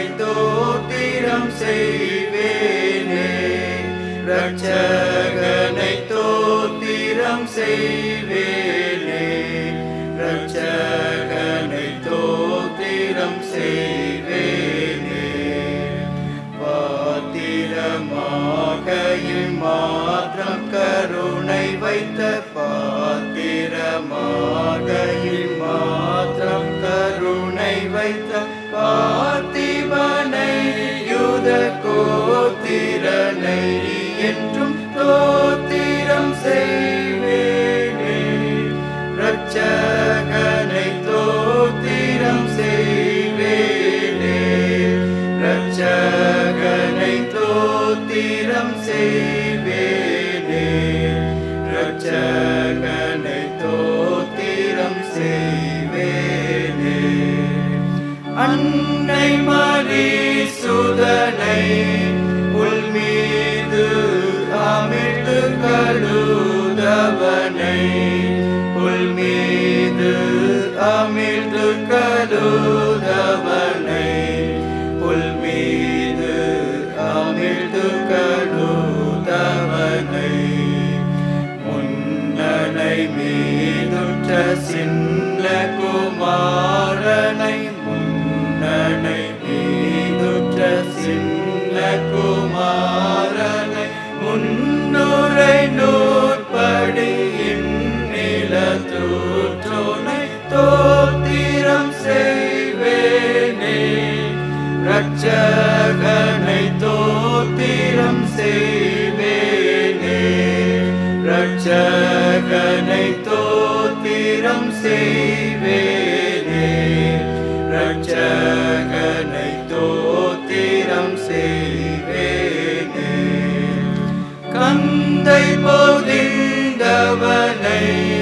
தோத்திரம் செய்வேனே ரட்சகனை தோத்திரம் செய்வேனே ரட்சகனை தோத்திரம் செய்வேனே பாத்திரமாகையில் மாத்திரம் கருணை வைத்த பாத்திரமாகையில் மாத்திரம் கருணை வைத்த பார்த்திபனை யுத கோத்திரனை என்றும் தோத்திரம் செய்வேனே ரட்சகனை தோத்திரம் செய்வேனே ரட்சகனை தோத்திரம் செய்வேனே ரட்சகனை தோத்திரம் செய்வேனே அன்னை மரி சுதனை உள் மீது அமிழ்ந்து கழுதவனை உள் மீது அமிழ்ந்து கழுதவனை உள் மீது அமிழ்ந்து கழுதவனை முன்னனை மீதுற்ற சின்ன குமாரனை முன்னனை மீதுற்ற சின்ன குமாரனை முன்னுரை நூற்படியின் நிலத்தூற்றோனை தோத்திரம் செய்வேனே ரட்சகனை தோத்திரம் செய்வேனே ரட்சகனை தோத்திரம் செய்வேனே ரட்சகனை தோத்திரம் செய்வேனே கந்தை பொதிந்தவனை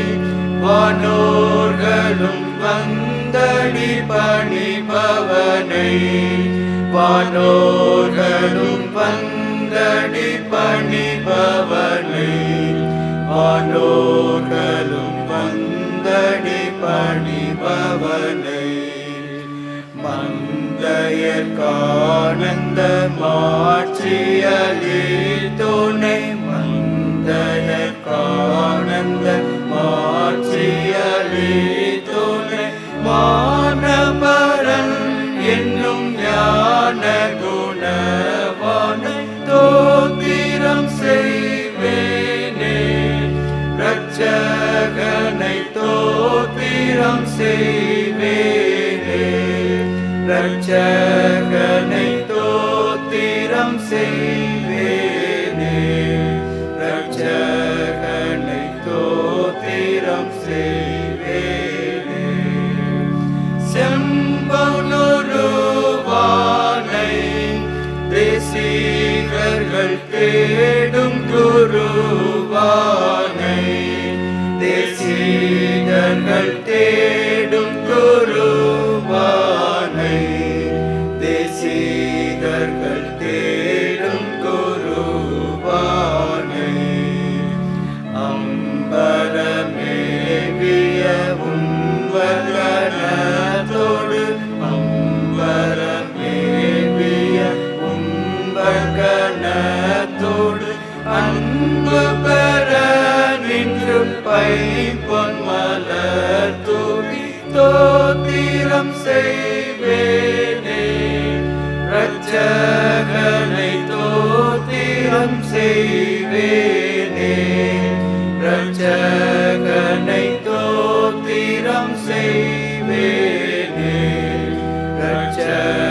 வானோர்களும் வந்தடி பணிபவனை வானோர்களும் வந்தடி பணிபவனை வானோர்களும் வந்தடி பணிபவனை மந்தையற்கானந்த மாற்றியலி துணை மந்தையற்கானந்த மாற்றியலி துணை மானபரன் என்னும் ஞான குணவானை தோத்திரம் செய்வேனே ரட்சகனை தோத்திரம் செய்வேனே ரட்சகனை தோத்திரம் செய்வேனே ரட்சகனை தோத்திரம் செய்வேனே செம்பனுருவானை தேசிகர்கள் தேடும் குருவானை தேசிகர்கள் தேடும் குருவானை தேசிகர்கள் தேடும் குருவானை அம்பரமேவிய உம்பகனத்தோடு அம்பரமேவிய உம்பகனத்தோடு அன்பு பெற நின்று பை பொன்மலர் தூவி தோத்திரம் செய்வேனே ரட்சகனை தோத்திரம் செய்வேனே ரட்சகனை தோத்திரம் செய்வேனே ரட்சகனை